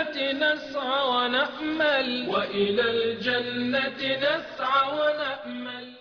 الجنة نسعى ونأمل وإلى الجنة نسعى ونأمل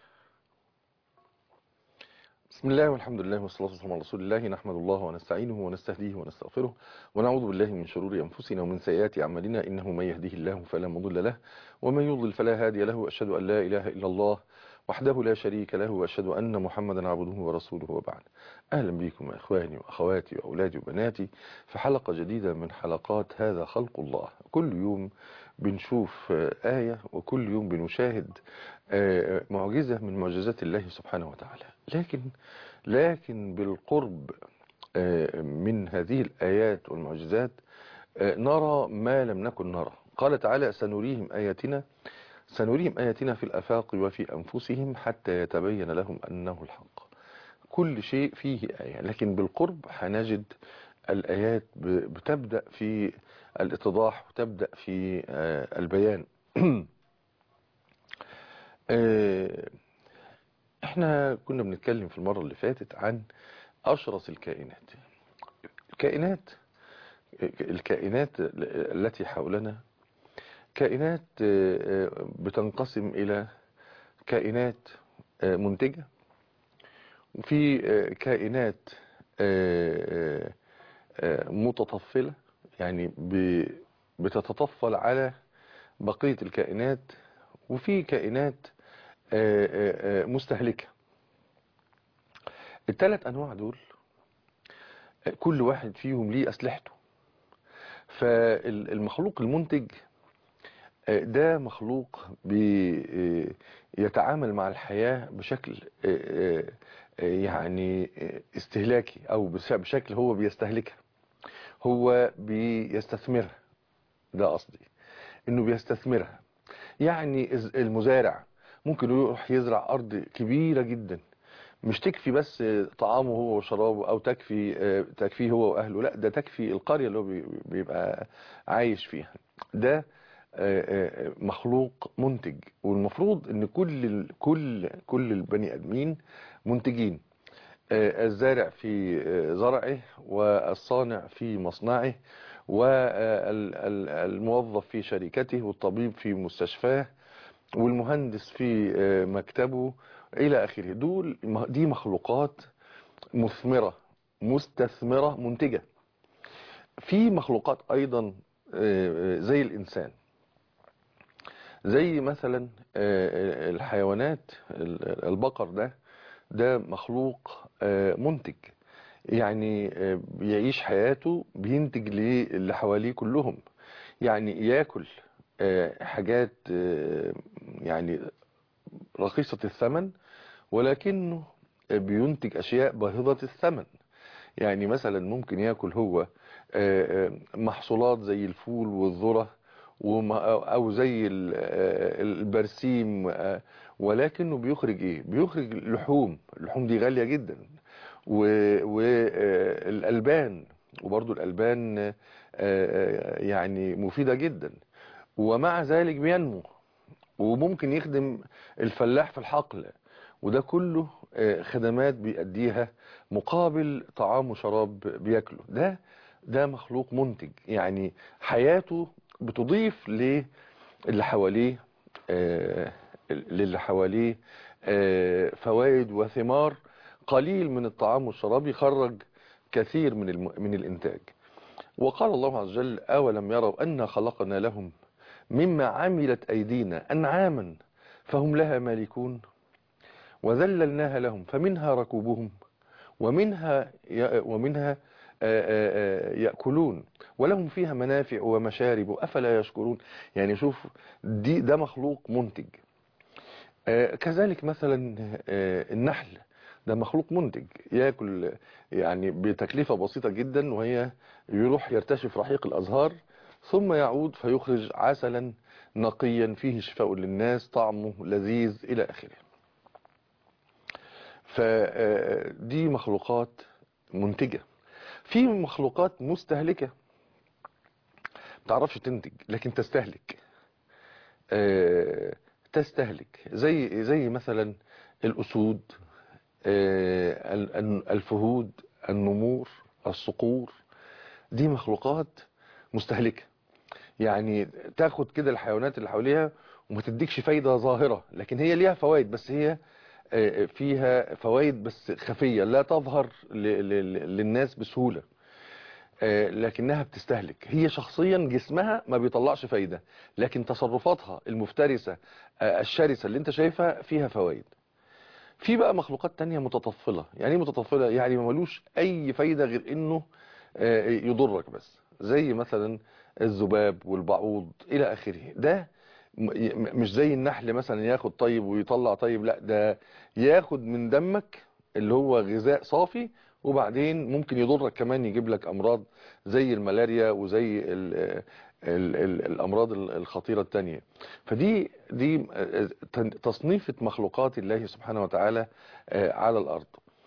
بسم الله والحمد لله والصلاة والسلام على رسول الله نحمد الله ونستعينه ونستهديه ونستغفره ونعوذ بالله من شرور أنفسنا ومن سيئات أعمالنا إنه من يهديه الله فلا مضل له ومن يضلل فلا هادي له وأشهد أن لا إله إلا الله وحده لا شريك له وأشهد أن محمدا عبده ورسوله وبعد أهلا بكم إخواني وأخواتي وأولادي وبناتي في حلقة جديدة من حلقات هذا خلق الله كل يوم بنشوف آية وكل يوم بنشاهد معجزة من معجزات الله سبحانه وتعالى لكن لكن بالقرب من هذه الآيات والمعجزات نرى ما لم نكن نرى قال تعالى سنريهم آياتنا سنريهم آياتنا في الأفاق وفي أنفسهم حتى يتبين لهم أنه الحق كل شيء فيه آية لكن بالقرب هنجد الآيات بتبدأ في الاتضاح وتبدأ في البيان احنا كنا بنتكلم في المرة اللي فاتت عن أشرس الكائنات الكائنات الكائنات التي حولنا كائنات بتنقسم إلى كائنات منتجة وفي كائنات متطفلة يعني بتتطفل على بقية الكائنات وفي كائنات مستهلكة الثلاث أنواع دول كل واحد فيهم ليه أسلحته فالمخلوق المنتج ده مخلوق يتعامل مع الحياة بشكل يعني استهلاكي أو بشكل هو بيستهلكها هو بيستثمرها ده قصدي انه بيستثمرها يعني المزارع ممكن يروح يزرع ارض كبيرة جدا مش تكفي بس طعامه هو وشرابه او تكفي تكفيه هو واهله لا ده تكفي القرية اللي هو بيبقى عايش فيها ده مخلوق منتج والمفروض ان كل كل كل البني ادمين منتجين الزارع في زرعه والصانع في مصنعه والموظف في شركته والطبيب في مستشفاه والمهندس في مكتبه إلى آخره دول دي مخلوقات مثمرة مستثمرة منتجة في مخلوقات أيضا زي الإنسان زي مثلا الحيوانات البقر ده ده مخلوق منتج يعني بيعيش حياته بينتج للي حواليه كلهم يعني ياكل حاجات يعني رخيصة الثمن ولكنه بينتج أشياء باهظة الثمن يعني مثلا ممكن ياكل هو محصولات زي الفول والذرة او زي البرسيم ولكنه بيخرج ايه بيخرج لحوم اللحوم دي غالية جدا والالبان وبرضو الالبان يعني مفيدة جدا ومع ذلك بينمو وممكن يخدم الفلاح في الحقل وده كله خدمات بيأديها مقابل طعام وشراب بياكله ده ده مخلوق منتج يعني حياته بتضيف للي حواليه للي حواليه فوائد وثمار قليل من الطعام والشراب يخرج كثير من الم... من الانتاج وقال الله عز وجل اولم يروا انا خلقنا لهم مما عملت ايدينا انعاما فهم لها مالكون وذللناها لهم فمنها ركوبهم ومنها ي... ومنها يأكلون ولهم فيها منافع ومشارب أفلا يشكرون يعني شوف دي ده مخلوق منتج كذلك مثلا النحل ده مخلوق منتج ياكل يعني بتكلفة بسيطة جدا وهي يروح يرتشف رحيق الأزهار ثم يعود فيخرج عسلا نقيا فيه شفاء للناس طعمه لذيذ إلى آخره فدي مخلوقات منتجة في مخلوقات مستهلكة تعرفش تنتج لكن تستهلك تستهلك زي زي مثلا الأسود الفهود النمور الصقور دي مخلوقات مستهلكة يعني تاخد كده الحيوانات اللي حواليها وما تديكش فايدة ظاهرة لكن هي ليها فوائد بس هي آه، فيها فوائد بس خفية لا تظهر ل- ل- للناس بسهولة آه، لكنها بتستهلك هي شخصيا جسمها ما بيطلعش فايدة لكن تصرفاتها المفترسة آه، الشرسة اللي انت شايفها فيها فوائد في بقى مخلوقات تانية متطفلة يعني ايه متطفلة يعني ما ملوش اي فايدة غير انه آه، يضرك بس زي مثلا الذباب والبعوض الى اخره ده م- ي- مش زي النحل مثلا ياخد طيب ويطلع طيب لا ده ياخد من دمك اللي هو غذاء صافي وبعدين ممكن يضرك كمان يجيب لك امراض زي الملاريا وزي ال ال ال الامراض ال- الخطيره التانية فدي دي تن- تصنيفه مخلوقات الله سبحانه وتعالى آه، على الارض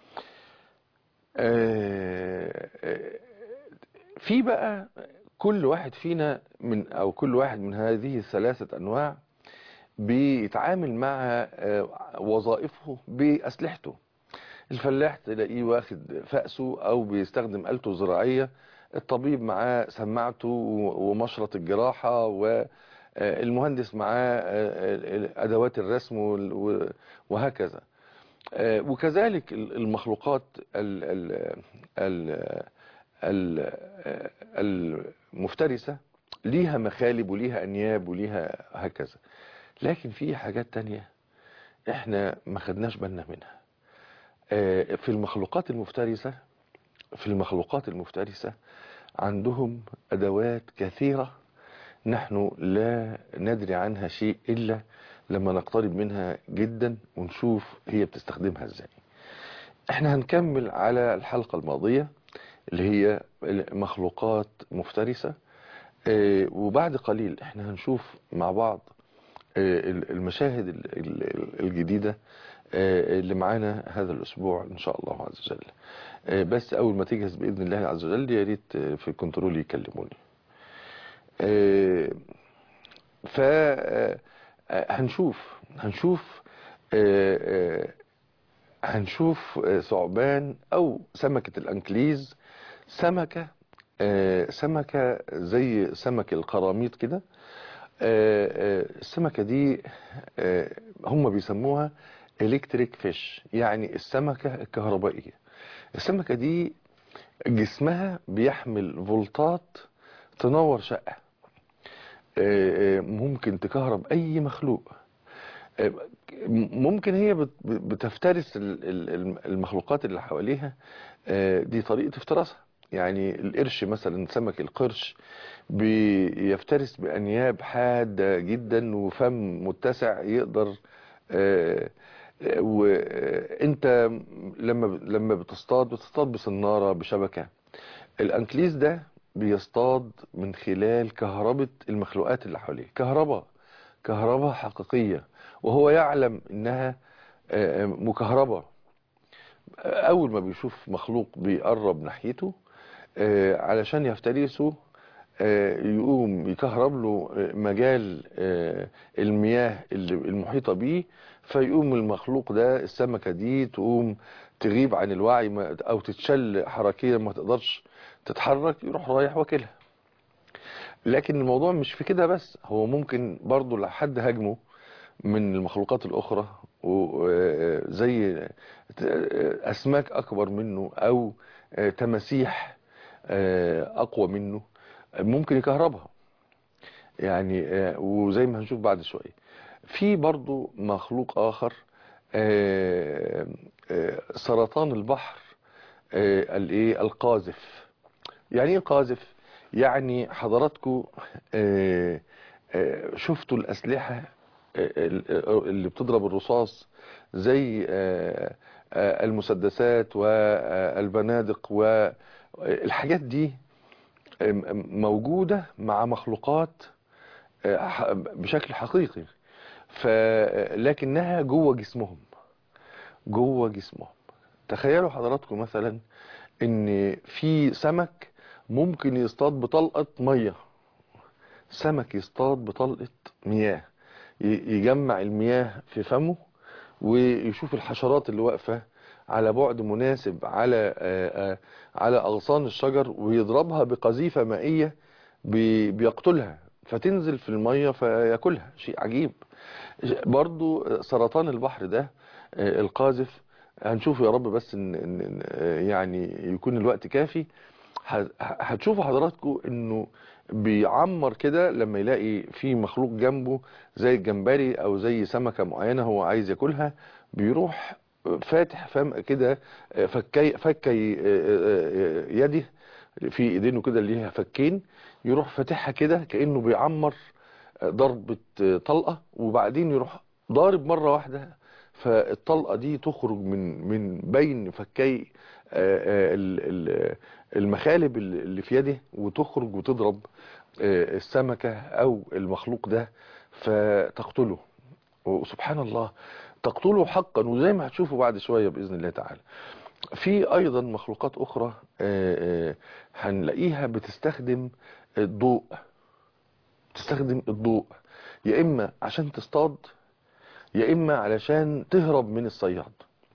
آه، آه، في بقى كل واحد فينا من او كل واحد من هذه الثلاثه انواع بيتعامل مع آه، وظائفه باسلحته الفلاح تلاقيه واخد فأسه او بيستخدم آلته الزراعية الطبيب معاه سماعته و- ومشرط الجراحة والمهندس معاه آه، آه، ادوات الرسم وال- و- وهكذا آه، وكذلك ال- المخلوقات ال- ال- ال- ال- آه، المفترسة ليها مخالب وليها انياب وليها هكذا لكن في حاجات تانية احنا ما خدناش بالنا منها آه، في المخلوقات المفترسة في المخلوقات المفترسة عندهم أدوات كثيرة نحن لا ندري عنها شيء إلا لما نقترب منها جدا ونشوف هي بتستخدمها ازاي احنا هنكمل على الحلقة الماضية اللي هي مخلوقات مفترسة آه، وبعد قليل احنا هنشوف مع بعض آه، المشاهد ال- ال- الجديدة آه، اللي معانا هذا الأسبوع إن شاء الله عز وجل آه، بس أول ما تجهز بإذن الله عز وجل يا ريت آه، في الكنترول يكلموني ف آه، آه، هنشوف هنشوف آه، آه، هنشوف آه، ثعبان أو سمكة الأنكليز سمكة آه، سمكة زي سمك القراميط كده آه، آه، السمكة دي آه، هم بيسموها الكتريك فيش يعني السمكة الكهربائية السمكة دي جسمها بيحمل فولتات تنور شقة آه، آه، ممكن تكهرب اي مخلوق آه، ممكن هي بت- بتفترس ال- ال- المخلوقات اللي حواليها آه، دي طريقة افتراسها يعني القرش مثلا سمك القرش بيفترس بأنياب حادة جدا وفم متسع يقدر آه، آه، وانت لما لما بتصطاد بتصطاد بصنارة بشبكة الانكليز ده بيصطاد من خلال كهربة المخلوقات اللي حواليه كهرباء كهرباء حقيقية وهو يعلم انها آه، مكهربة اول ما بيشوف مخلوق بيقرب ناحيته آه، علشان يفترسه آه، يقوم يكهرب له آه، مجال آه، المياه اللي المحيطة بيه فيقوم المخلوق ده السمكة دي تقوم تغيب عن الوعي ما- او تتشل حركيا ما تقدرش تتحرك يروح رايح واكلها لكن الموضوع مش في كده بس هو ممكن برضو لو حد هاجمه من المخلوقات الاخرى و- زي اسماك اكبر منه او تماسيح اقوى منه ممكن يكهربها يعني آه، وزي ما هنشوف بعد شوية في برضو مخلوق آخر آه، آه، سرطان البحر آه، الايه القاذف يعني ايه قاذف يعني حضراتكم آه، آه، شفتوا الأسلحة آه، اللي بتضرب الرصاص زي آه، آه، المسدسات والبنادق والحاجات دي موجودة مع مخلوقات آه، ح- بشكل حقيقي فلكنها جوه جسمهم جوه جسمهم تخيلوا حضراتكم مثلا ان في سمك ممكن يصطاد بطلقة مية سمك يصطاد بطلقة مياه ي- يجمع المياه في فمه ويشوف الحشرات اللي واقفة على بعد مناسب على آه، آه، على أغصان الشجر ويضربها بقذيفة مائية بي- بيقتلها فتنزل في المية فياكلها شيء عجيب برضو سرطان البحر ده آه، القاذف هنشوف يا رب بس ان, إن إن، آه، يعني يكون الوقت كافي ه- هتشوفوا حضراتكم انه بيعمر كده لما يلاقي في مخلوق جنبه زي الجمبري او زي سمكة معينة هو عايز ياكلها بيروح فاتح فم كده آه، فكي فكي آه، آه، آه، يده في ايدينه كده اللي ليها فكين يروح فاتحها كده كأنه بيعمر آه، ضربة آه، طلقة وبعدين يروح ضارب مرة واحدة فالطلقة دي تخرج من من بين فكي آه، آه، ال- ال- المخالب اللي في يده وتخرج وتضرب آه، السمكة او المخلوق ده فتقتله وسبحان الله تقتله حقا وزي ما هتشوفوا بعد شوية بإذن الله تعالى في أيضا مخلوقات أخرى آه، آه، هنلاقيها بتستخدم الضوء تستخدم الضوء يا إما عشان تصطاد يا إما علشان تهرب من الصياد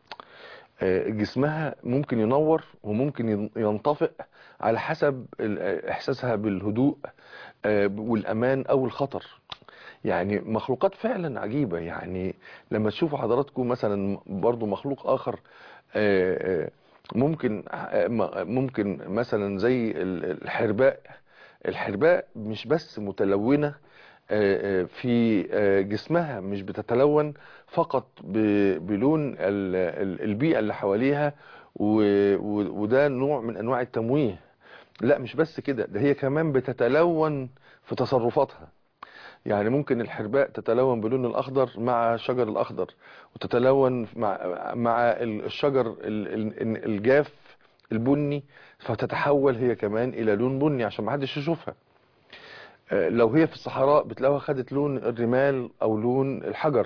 آه، جسمها ممكن ينور وممكن ين- ينطفئ على حسب ال- إحساسها بالهدوء آه، والأمان أو الخطر يعني مخلوقات فعلا عجيبة يعني لما تشوفوا حضراتكم مثلا برضو مخلوق آخر آه، آه، ممكن آه، م- ممكن مثلا زي ال- الحرباء الحرباء مش بس متلونة آه، آه، في آه، جسمها مش بتتلون فقط ب- بلون ال- ال- البيئة اللي حواليها و- و- وده نوع من أنواع التمويه لا مش بس كده ده هي كمان بتتلون في تصرفاتها يعني ممكن الحرباء تتلون بلون الأخضر مع شجر الأخضر وتتلون مع مع الشجر ال- ال- الجاف البني فتتحول هي كمان إلى لون بني عشان ما حدش يشوفها آه، لو هي في الصحراء بتلاقوها خدت لون الرمال أو لون الحجر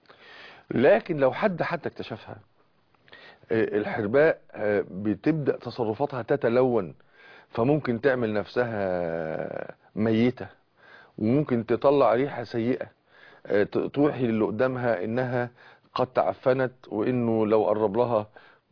لكن لو حد حتى اكتشفها آه، الحرباء آه، بتبدأ تصرفاتها تتلون فممكن تعمل نفسها ميتة وممكن تطلع ريحة سيئة آه، ت- توحي للي قدامها انها قد تعفنت وانه لو قرب لها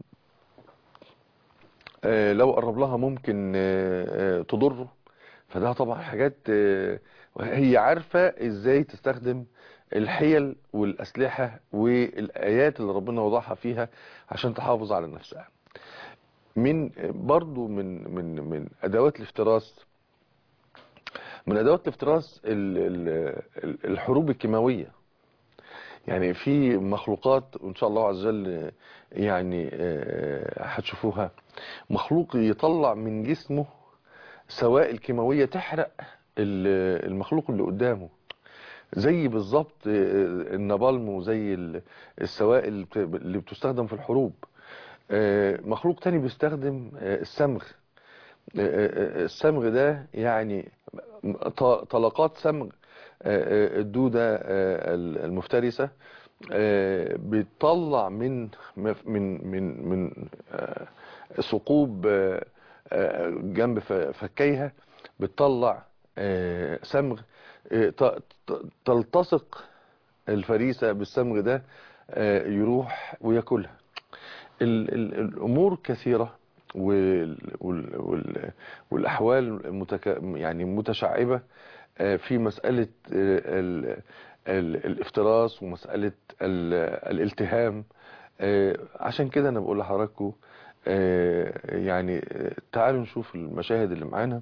آه، لو قرب لها ممكن آه، آه، تضره فده طبعا حاجات آه، هي عارفة ازاي تستخدم الحيل والاسلحة والايات اللي ربنا وضعها فيها عشان تحافظ على نفسها من برضو من من من ادوات الافتراس من ادوات الافتراس ال- ال- ال- الحروب الكيماويه يعني في مخلوقات وان شاء الله عز وجل يعني آه، هتشوفوها مخلوق يطلع من جسمه سوائل كيماويه تحرق ال- المخلوق اللي قدامه زي بالظبط آه، النابالم وزي ال- السوائل اللي بت- اللي بتستخدم في الحروب آه، مخلوق تاني بيستخدم آه، الصمغ آه، آه، الصمغ ده يعني ط- طلقات صمغ آه، آه، الدودة آه، المفترسة آه، بتطلع من من من من آه، ثقوب آه، آه، جنب ف- فكيها بتطلع آه، صمغ آه، ت- ت- تلتصق الفريسة بالصمغ ده آه، يروح وياكلها ال- ال- الأمور كثيرة وال وال وال والأحوال متك يعني متشعبة آه، في مسألة آه، ال ال الافتراس ومسألة ال الالتهام آه، عشان كده أنا بقول لحضراتكم آه، يعني آه، تعالوا نشوف المشاهد اللي معانا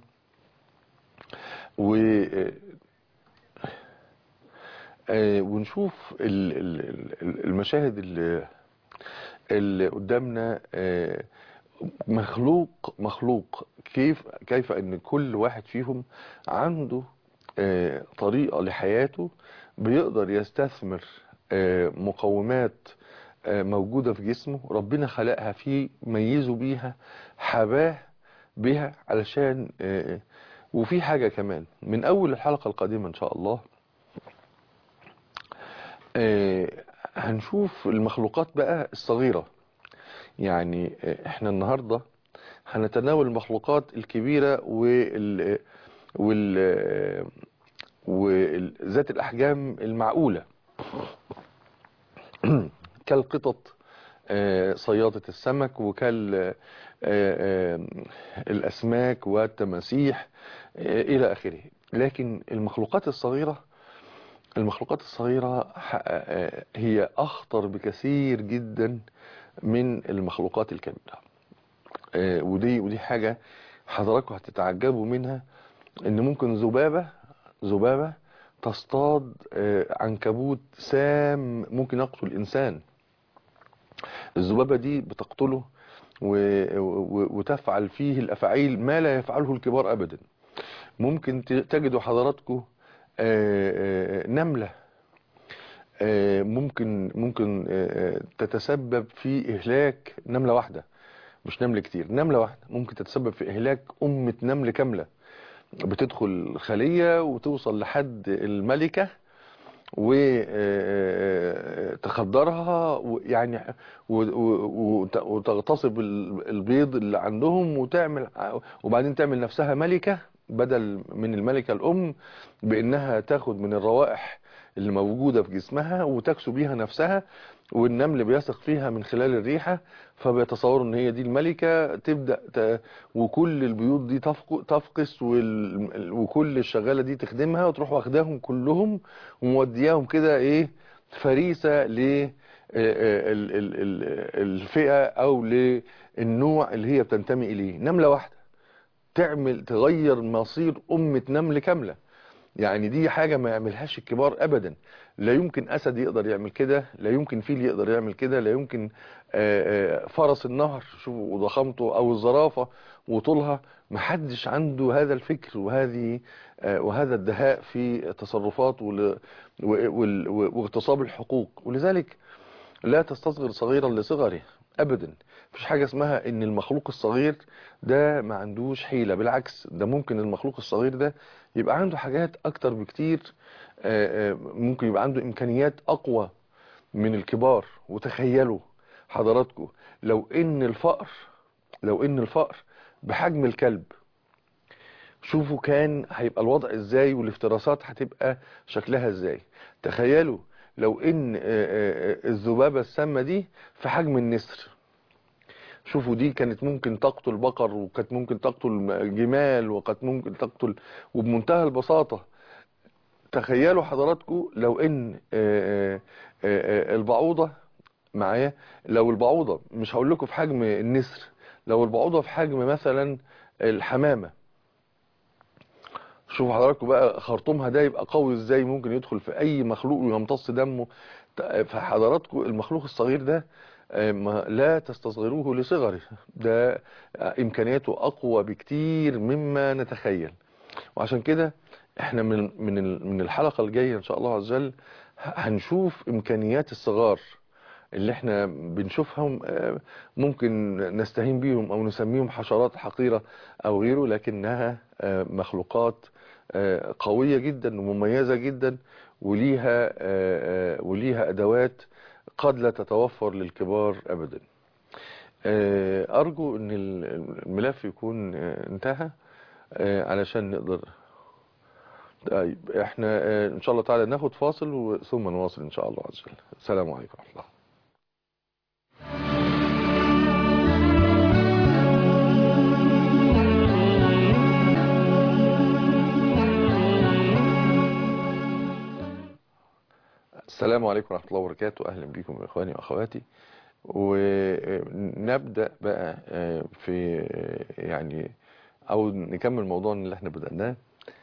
و آه، آه، ونشوف ال- ال- ال- المشاهد اللي اللي قدامنا آه، مخلوق مخلوق كيف كيف ان كل واحد فيهم عنده آه، طريقة لحياته بيقدر يستثمر آه، مقومات آه، موجودة في جسمه ربنا خلقها فيه ميزه بيها حباه بها علشان آه، وفي حاجة كمان من أول الحلقة القادمة إن شاء الله آه، هنشوف المخلوقات بقى الصغيرة يعني آه، احنا النهاردة هنتناول المخلوقات الكبيرة وال وال وذات الأحجام المعقولة كالقطط آه، صيادة السمك وكال آه، آه، الأسماك والتماسيح آه، إلى آخره لكن المخلوقات الصغيرة المخلوقات الصغيرة هي أخطر بكثير جدا من المخلوقات الكبيرة ودي ودي حاجة حضراتكم هتتعجبوا منها ان ممكن ذبابة ذبابة تصطاد عنكبوت سام ممكن يقتل الانسان الذبابة دي بتقتله وتفعل فيه الافاعيل ما لا يفعله الكبار ابدا ممكن تجدوا حضراتكم نملة ممكن ممكن تتسبب في اهلاك نملة واحدة مش نمل كتير نملة واحدة ممكن تتسبب في إهلاك أمة نمل كاملة بتدخل خلية وتوصل لحد الملكة وتخدرها يعني وتغتصب البيض اللي عندهم وتعمل وبعدين تعمل نفسها ملكة بدل من الملكة الأم بأنها تاخد من الروائح اللي موجودة في جسمها وتكسو بيها نفسها والنمل بيثق فيها من خلال الريحة فبيتصوروا ان هي دي الملكة تبدأ ت... وكل البيوت دي تفق... تفقس وال... وكل الشغالة دي تخدمها وتروح واخداهم كلهم ومودياهم كده ايه فريسة ل الفئة او للنوع اللي هي بتنتمي اليه نملة واحدة تعمل تغير مصير أمة نمل كاملة يعني دي حاجة ما يعملهاش الكبار ابدا لا يمكن اسد يقدر يعمل كده لا يمكن فيل يقدر يعمل كده لا يمكن فرس النهر شوفوا ضخامته او الزرافة وطولها محدش عنده هذا الفكر وهذه وهذا الدهاء في التصرفات واغتصاب الحقوق ولذلك لا تستصغر صغيرا لصغره ابدا مفيش حاجة اسمها ان المخلوق الصغير ده ما عندوش حيلة بالعكس ده ممكن المخلوق الصغير ده يبقى عنده حاجات اكتر بكتير ممكن يبقى عنده امكانيات اقوى من الكبار وتخيلوا حضراتكم لو ان الفقر لو ان الفقر بحجم الكلب شوفوا كان هيبقى الوضع ازاي والافتراسات هتبقى شكلها ازاي تخيلوا لو ان الذبابة السامة دي في حجم النسر شوفوا دي كانت ممكن تقتل بقر وكانت ممكن تقتل جمال وكانت ممكن تقتل وبمنتهى البساطة تخيلوا حضراتكم لو ان البعوضة معايا لو البعوضة مش هقول لكم في حجم النسر لو البعوضة في حجم مثلا الحمامة شوفوا حضراتكم بقى خرطومها ده يبقى قوي ازاي ممكن يدخل في اي مخلوق ويمتص دمه فحضراتكم المخلوق الصغير ده لا تستصغروه لصغره ده امكانياته اقوى بكتير مما نتخيل وعشان كده احنا من من من الحلقة الجاية ان شاء الله عز وجل هنشوف امكانيات الصغار اللي احنا بنشوفهم ممكن نستهين بيهم او نسميهم حشرات حقيرة او غيره لكنها مخلوقات قوية جدا ومميزة جدا وليها وليها ادوات قد لا تتوفر للكبار ابدا ارجو ان الملف يكون انتهى علشان نقدر طيب احنا ان شاء الله تعالى ناخد فاصل ثم نواصل ان شاء الله عز وجل السلام عليكم ورحمه الله السلام عليكم ورحمة الله وبركاته أهلا بكم إخواني وأخواتي ونبدأ بقى في يعني أو نكمل موضوعنا اللي احنا بدأناه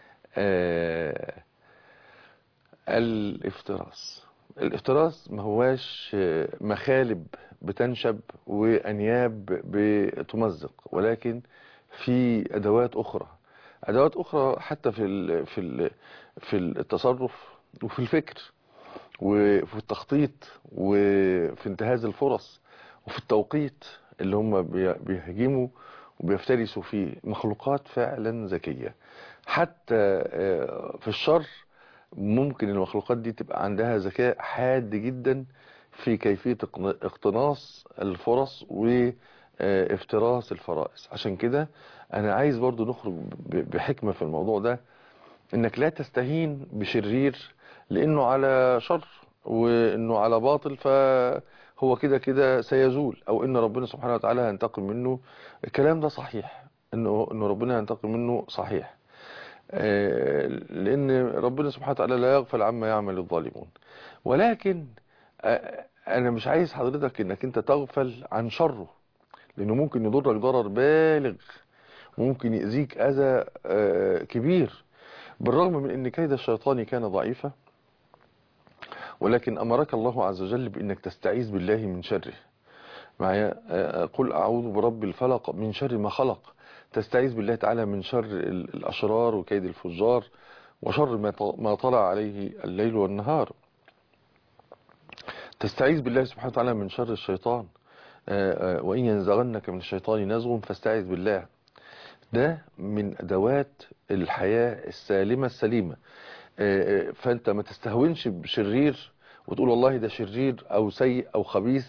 الافتراس الافتراس ما هواش مخالب بتنشب وأنياب بتمزق ولكن في أدوات أخرى أدوات أخرى حتى في ال في ال في التصرف وفي الفكر وفي التخطيط وفي انتهاز الفرص وفي التوقيت اللي هم بيهاجموا وبيفترسوا فيه مخلوقات فعلا ذكية حتى في الشر ممكن المخلوقات دي تبقى عندها ذكاء حاد جدا في كيفية اقتناص الفرص وافتراس الفرائس عشان كده انا عايز برضو نخرج بحكمة في الموضوع ده انك لا تستهين بشرير لانه على شر وانه على باطل فهو كده كده سيزول او ان ربنا سبحانه وتعالى هينتقم منه الكلام ده صحيح انه انه ربنا هينتقم منه صحيح آه، لأن ربنا سبحانه وتعالى لا يغفل عما يعمل الظالمون ولكن آه، أنا مش عايز حضرتك إنك أنت تغفل عن شره لأنه ممكن يضرك ضرر بالغ ممكن يأذيك أذى آه، كبير بالرغم من أن كيد الشيطان كان ضعيفا ولكن أمرك الله عز وجل بأنك تستعيذ بالله من شره معايا آه، قل أعوذ برب الفلق من شر ما خلق تستعيذ بالله تعالى من شر ال- الأشرار وكيد الفجار وشر ما ط- ما طلع عليه الليل والنهار تستعيذ بالله سبحانه وتعالى من شر الشيطان آه، آه، وإن ينزغنك من الشيطان نزغ فاستعذ بالله ده من أدوات الحياة السالمة السليمة آه، آه، فأنت ما تستهونش بشرير وتقول والله ده شرير أو سيء أو خبيث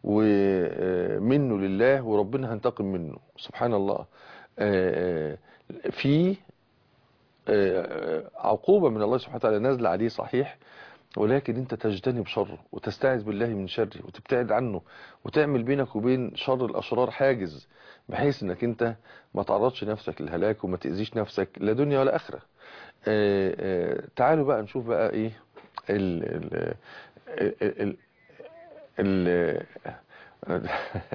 ومنه لله وربنا هنتقم منه سبحان الله آه، آه، في آه، عقوبة من الله سبحانه وتعالى نازلة عليه صحيح ولكن انت تجتنب شره وتستعذ بالله من شره وتبتعد عنه وتعمل بينك وبين شر الاشرار حاجز بحيث انك انت ما تعرضش نفسك للهلاك وما تأذيش نفسك لا دنيا ولا اخره آه، آه، تعالوا بقى نشوف بقى ايه ال ال ال ال ال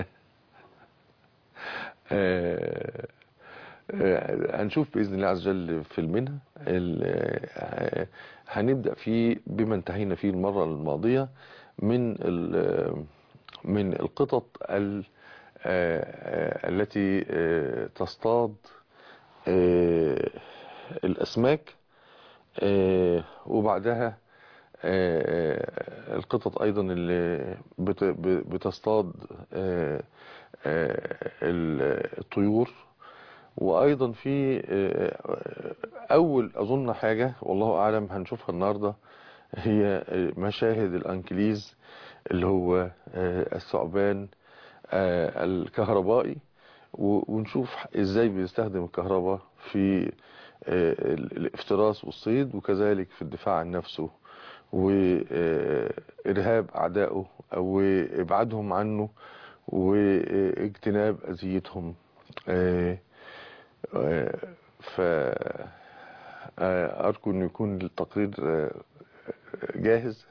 آه، آه، هنشوف بإذن الله عز وجل فيلمنا ال- آه، هنبدأ فيه بما انتهينا فيه المرة الماضية من ال- من القطط ال- آه، آه، التي آه، تصطاد آه، الأسماك آه، وبعدها آه، القطط أيضا اللي بت- ب- بتصطاد آه، آه، الطيور وأيضا في آه، أول أظن حاجة والله أعلم هنشوفها النهاردة هي مشاهد الأنكليز اللي هو آه، الثعبان آه، الكهربائي و- ونشوف إزاي بيستخدم الكهرباء في آه، الافتراس والصيد وكذلك في الدفاع عن نفسه وإرهاب أعدائه وإبعادهم عنه واجتناب أذيتهم آه، آه، ف آه، أرجو أن يكون التقرير آه، جاهز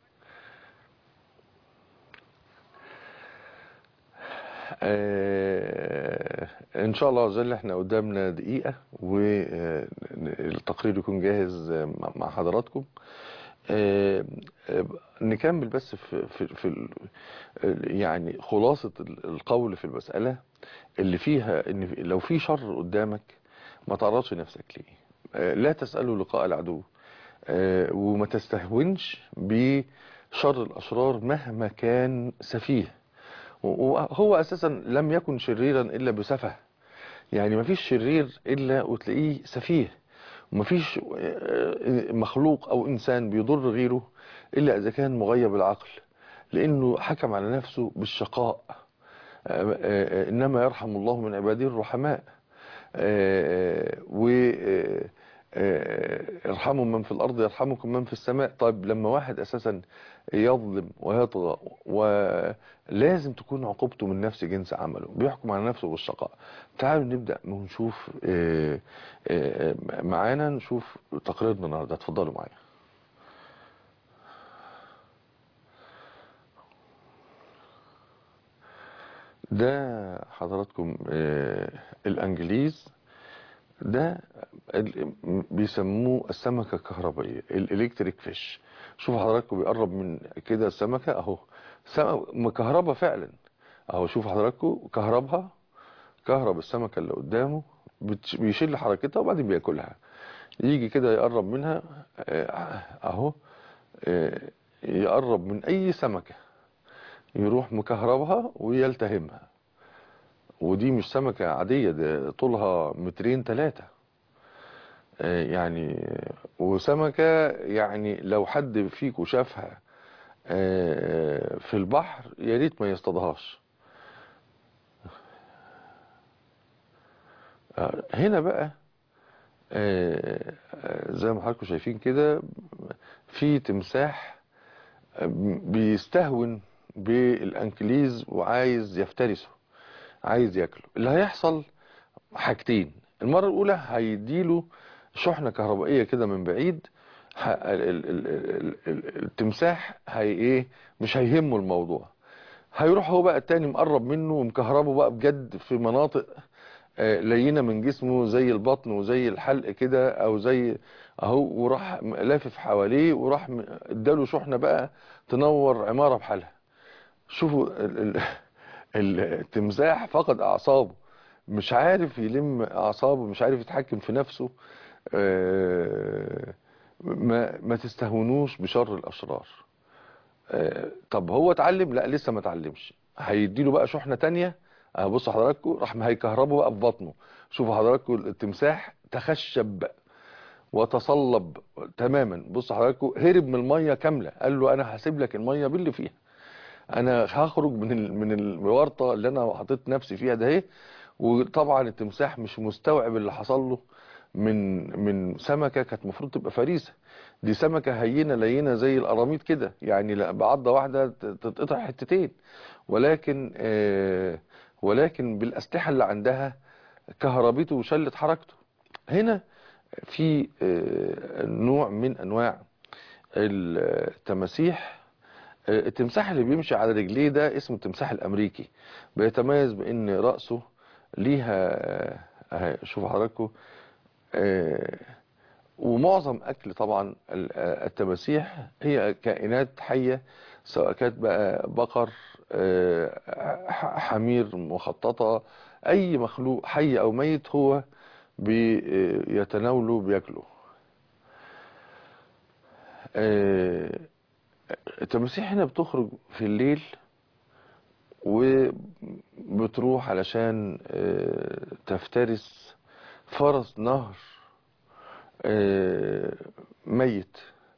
آه، إن شاء الله عز وجل احنا قدامنا دقيقة والتقرير يكون جاهز آه، مع- مع حضراتكم آه، آه، نكمل بس في, في, في ال- يعني خلاصة القول في المسألة اللي فيها ان لو في شر قدامك ما تعرضش نفسك ليه آه، لا تسأله لقاء العدو آه، وما تستهونش بشر الأشرار مهما كان سفيه وهو أساسا لم يكن شريرا إلا بسفه يعني ما فيش شرير إلا وتلاقيه سفيه وما فيش آه، مخلوق أو إنسان بيضر غيره إلا إذا كان مغيب العقل لأنه حكم على نفسه بالشقاء آه، آه، آه، إنما يرحم الله من عباده الرحماء و آه، آه، ارحموا من في الأرض يرحمكم من في السماء طيب لما واحد أساسا يظلم ويطغى ولازم تكون عقوبته من نفس جنس عمله بيحكم على نفسه بالشقاء تعالوا نبدأ ونشوف آه، آه، معانا نشوف تقريرنا النهارده اتفضلوا معايا ده حضراتكم آه، الانجليز ده ال- بيسموه السمكة الكهربائية الالكتريك فيش شوف حضراتكم بيقرب من كده السمكة اهو سمكة مكهربة فعلا اهو شوف حضراتكم كهربها كهرب السمكة اللي قدامه بتش- بيشيل حركتها وبعدين بياكلها يجي كده يقرب منها آه، اهو آه، يقرب من اي سمكة يروح مكهربها ويلتهمها ودي مش سمكة عادية ده طولها مترين تلاتة آه، يعني وسمكة يعني لو حد فيكم شافها آه، في البحر يا ريت ما يصطادهاش آه، هنا بقى آه، آه، زي ما حضراتكم شايفين كده في تمساح آه، بيستهون بالانكليز وعايز يفترسه عايز ياكله اللي هيحصل حاجتين المرة الأولى هيديله شحنة كهربائية كده من بعيد ه- ال- ال- ال- ال- ال- التمساح هي ايه مش هيهمه الموضوع هيروح هو بقى التاني مقرب منه ومكهربه بقى بجد في مناطق آه، لينة من جسمه زي البطن وزي الحلق كده او زي اهو وراح م- لافف حواليه وراح م- اداله شحنة بقى تنور عمارة بحالها شوفوا ال- ال- التمساح فقد اعصابه مش عارف يلم اعصابه مش عارف يتحكم في نفسه آه، ما ما تستهونوش بشر الاشرار آه، طب هو اتعلم لا لسه ما اتعلمش هيديله بقى شحنة تانية اه بصوا حضراتكم راح هيكهربه بقى في بطنه شوفوا حضراتكم التمساح تخشب وتصلب تماما بصوا حضراتكم هرب من المية كاملة قال له انا هسيب لك المية باللي فيها انا هخرج من ال... من الورطة اللي انا حطيت نفسي فيها ده اهي وطبعا التمساح مش مستوعب اللي حصل له من من سمكة كانت المفروض تبقى فريسة دي سمكة هينة لينة زي القراميط كده يعني لا- بعضة واحدة ت- تتقطع حتتين ولكن آه ولكن بالأسلحة اللي عندها كهربته وشلت حركته هنا في آه نوع من أنواع التماسيح آه، التمساح اللي بيمشي على رجليه ده اسمه التمساح الأمريكي بيتميز بأن رأسه ليها آه، شوفوا حضراتكم آه، ومعظم أكل طبعا ال- آه، التماسيح هي كائنات حية سواء كانت بقى بقر آه، ح- حمير مخططة أي مخلوق حي أو ميت هو بيتناوله بياكله آه، التماسيح هنا بتخرج في الليل وبتروح علشان آه، تفترس فرس نهر آه، ميت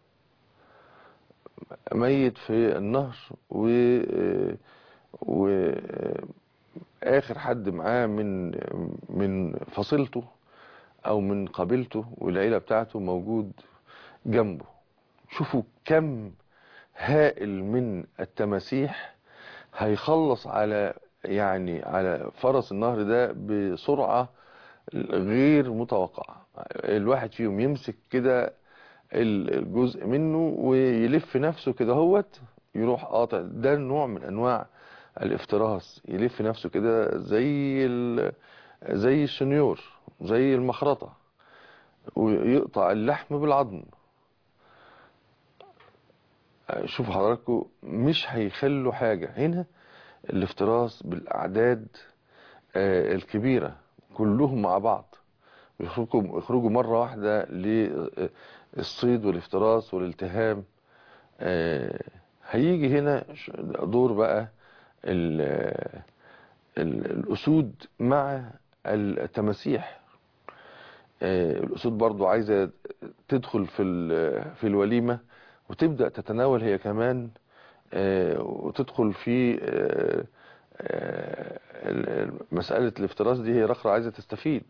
ميت في النهر و آه، و آه، آخر حد معاه من من فصيلته أو من قبيلته والعيلة بتاعته موجود جنبه شوفوا كم هائل من التماسيح هيخلص على يعني على فرس النهر ده بسرعة غير متوقعة الواحد فيهم يمسك كده الجزء منه ويلف نفسه كده هوت يروح قاطع ده نوع من انواع الافتراس يلف نفسه كده زي ال... زي الشنيور زي المخرطة ويقطع اللحم بالعظم شوفوا حضراتكم مش هيخلوا حاجة هنا الافتراس بالأعداد آه، الكبيرة كلهم مع بعض يخرجوا يخرجوا مرة واحدة للصيد والافتراس والالتهام آه، هيجي هنا ش- دور بقى ال- ال- الأسود مع التماسيح آه، الأسود برضو عايزة تدخل في ال- في الوليمة وتبدأ تتناول هي كمان آه، وتدخل في آه، آه، ال- ال- مسألة الافتراس دي هي رخرة عايزة تستفيد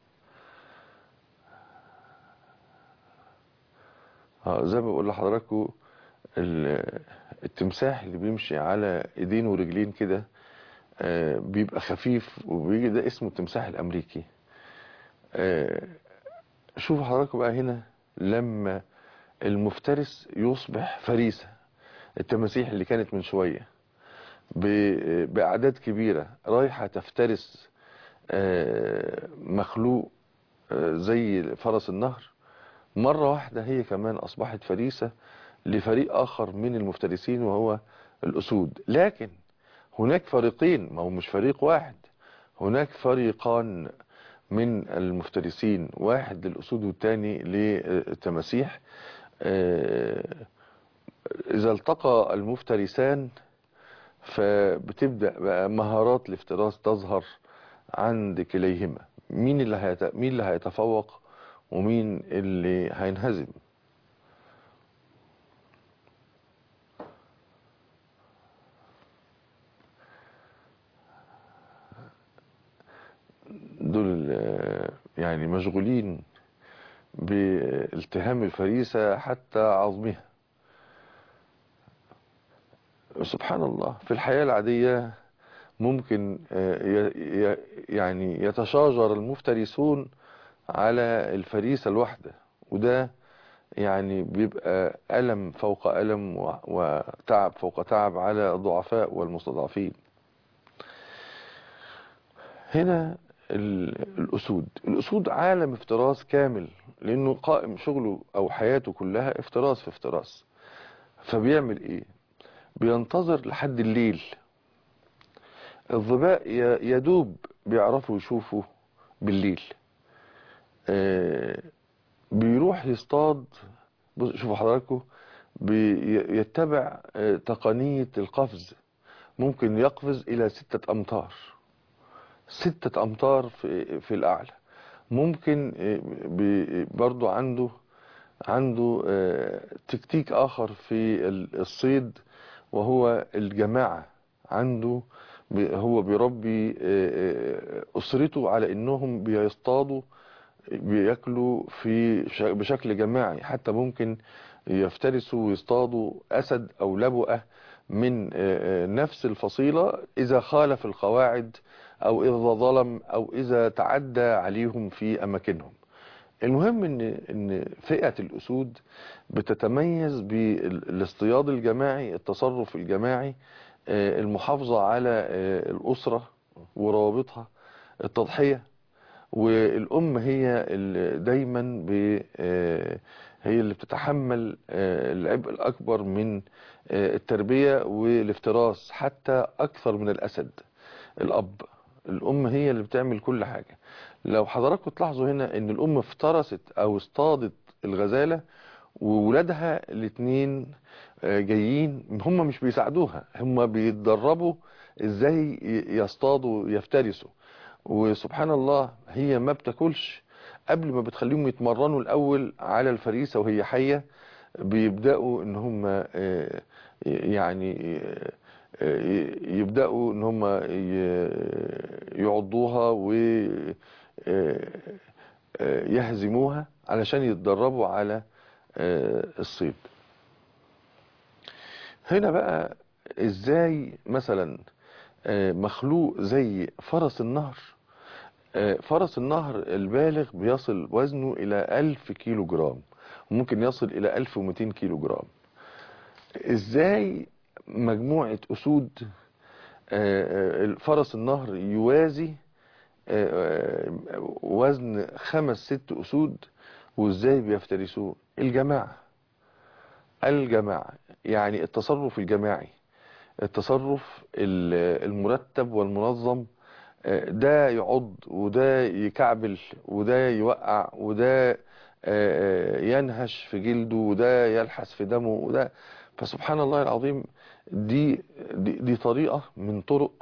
اه زي ما بقول لحضراتكم ال- التمساح اللي بيمشي على ايدين ورجلين كده آه، بيبقى خفيف وبيجي ده اسمه التمساح الامريكي آه، شوفوا حضراتكم بقى هنا لما المفترس يصبح فريسة التماسيح اللي كانت من شوية ب- بأعداد كبيرة رايحة تفترس آه، مخلوق آه، زي فرس النهر مرة واحدة هي كمان أصبحت فريسة لفريق آخر من المفترسين وهو الأسود لكن هناك فريقين ما هو مش فريق واحد هناك فريقان من المفترسين واحد للأسود والتاني للتماسيح آه، إذا التقى المفترسان فبتبدأ بقى مهارات الافتراس تظهر عند كليهما مين اللي هيت... مين اللي هيتفوق ومين اللي هينهزم دول آه، يعني مشغولين بالتهام الفريسة حتى عظمها سبحان الله في الحياة العادية ممكن آه، ي- ي- يعني يتشاجر المفترسون على الفريسة الواحدة وده يعني بيبقى ألم فوق ألم و- وتعب فوق تعب على الضعفاء والمستضعفين هنا ال- الأسود الأسود عالم افتراس كامل لأنه قائم شغله أو حياته كلها افتراس في افتراس فبيعمل إيه بينتظر لحد الليل الظباء ي- يدوب بيعرفوا يشوفوا بالليل آه، بيروح يصطاد بص- شوفوا حضراتكم بيتبع آه، تقنية القفز ممكن يقفز إلى ستة أمتار ستة أمتار في, في الأعلى ممكن آه، بي- برضو عنده عنده آه، تكتيك آخر في ال- الصيد وهو الجماعة عنده بي- هو بيربي آه، آه، أسرته على إنهم بيصطادوا بياكلوا في ش- بشكل جماعي حتى ممكن يفترسوا ويصطادوا أسد أو لبؤة من آه، آه، نفس الفصيلة إذا خالف القواعد أو إذا ظلم أو إذا تعدى عليهم في أماكنهم المهم ان ان فئة الاسود بتتميز بالاصطياد الجماعي التصرف الجماعي آه، المحافظة على آه، الاسرة وروابطها التضحية والام هي اللي دايما ب آه، هي اللي بتتحمل آه، العبء الاكبر من آه، التربية والافتراس حتى اكثر من الاسد الاب الام هي اللي بتعمل كل حاجة لو حضراتكم تلاحظوا هنا ان الام افترست او اصطادت الغزالة وولادها الاتنين آه، جايين هم مش بيساعدوها هم بيتدربوا ازاي ي- يصطادوا يفترسوا وسبحان الله هي ما بتاكلش قبل ما بتخليهم يتمرنوا الاول على الفريسة وهي حية بيبدأوا ان هم آه، يعني آه، آه، يبدأوا ان هم ي- يعضوها ويهزموها علشان يتدربوا على آه، الصيد هنا بقى ازاي مثلا آه، مخلوق زي فرس النهر آه، فرس النهر البالغ بيصل وزنه إلى 1000 كيلو جرام وممكن يصل إلى 1200 كيلو جرام ازاي مجموعة أسود آه، آه، فرس النهر يوازي آه، آه، وزن خمس ست أسود وازاي بيفترسوه الجماعة الجماعة يعني التصرف الجماعي التصرف ال- المرتب والمنظم آه، ده يعض وده يكعبل وده يوقع وده آه، آه، ينهش في جلده وده يلحس في دمه وده فسبحان الله العظيم دي دي, دي طريقة من طرق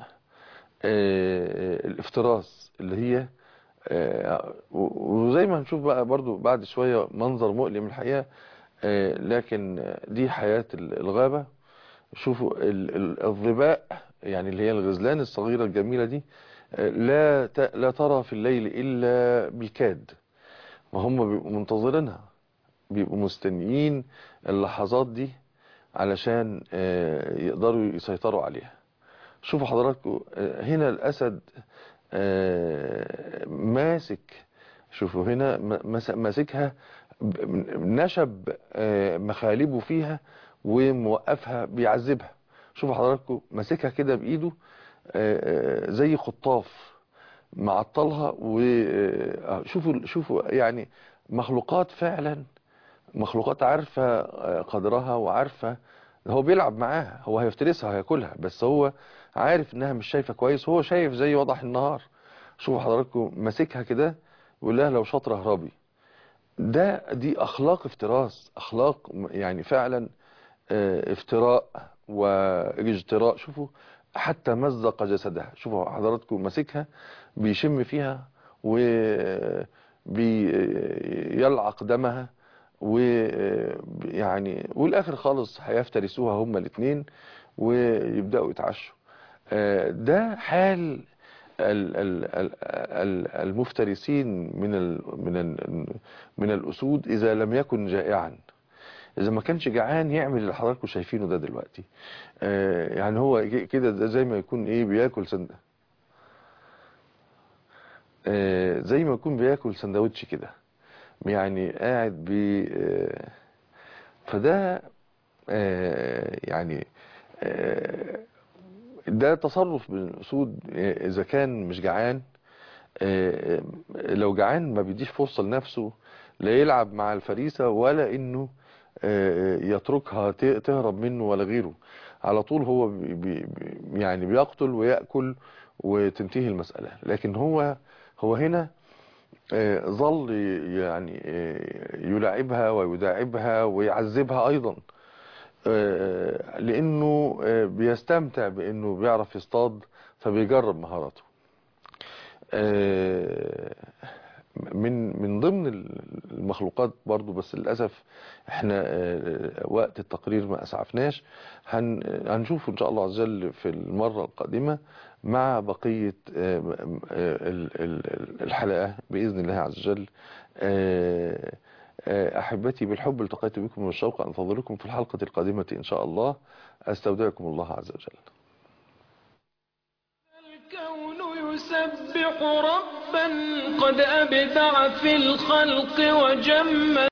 آه، الافتراس اللي هي آه، و- وزي ما هنشوف بقى برضو بعد شوية منظر مؤلم الحقيقة آه، لكن دي حياة ال- الغابة شوفوا ال- ال- الظباء يعني اللي هي الغزلان الصغيرة الجميلة دي آه، لا ت- لا ترى في الليل إلا بالكاد وهم بيبقوا منتظرينها بيبقوا مستنيين اللحظات دي علشان آه، يقدروا يسيطروا عليها شوفوا حضراتكم آه، هنا الأسد آه، ماسك شوفوا هنا م- مس- ماسكها ب- نشب آه، مخالبه فيها وموقفها بيعذبها شوفوا حضراتكم ماسكها كده بإيده آه، آه، زي خطاف معطلها وشوفوا شوفوا يعني مخلوقات فعلا مخلوقات عارفة آه، قدرها وعارفة هو بيلعب معاها هو هيفترسها هياكلها بس هو عارف انها مش شايفة كويس هو شايف زي وضح النهار شوفوا حضراتكم ماسكها كده ويقول لها لو شاطره اهربي ده دي اخلاق افتراس اخلاق م- يعني فعلا آه، افتراء واجتراء شوفوا حتى مزق جسدها شوفوا حضراتكم ماسكها بيشم فيها وبيلعق دمها ويعني والاخر خالص هيفترسوها هما الاثنين ويبداوا يتعشوا آه، ده حال ال- ال- ال- ال- المفترسين من ال من ال من الاسود اذا لم يكن جائعا اذا ما كانش جعان يعمل اللي حضراتكم شايفينه ده دلوقتي آه، يعني هو ك- كده ده زي ما يكون ايه بياكل سند آه، زي ما يكون بياكل سندوتش كده يعني قاعد بي آه، فده آه، يعني آه، ده تصرف من الأسود آه، إذا كان مش جعان آه، لو جعان ما بيديش فرصة لنفسه لا يلعب مع الفريسة ولا إنه آه، يتركها ت- تهرب منه ولا غيره على طول هو بي بي بي- يعني بيقتل ويأكل وتنتهي المسألة لكن هو هو هنا آه، ظل ي- يعني آه، يلاعبها ويداعبها ويعذبها أيضا آه، لأنه آه، بيستمتع بأنه بيعرف يصطاد فبيجرب مهاراته آه، من من ضمن المخلوقات برضو بس للأسف احنا آه، وقت التقرير ما أسعفناش هن- هنشوف إن شاء الله عز وجل في المرة القادمة مع بقية آه، آه، ال- ال- الحلقة بإذن الله عز وجل آه، آه، أحبتي بالحب التقيت بكم والشوق أنتظركم في الحلقة القادمة إن شاء الله أستودعكم الله عز وجل الكون يسبح ربا قد أبدع في الخلق وجمل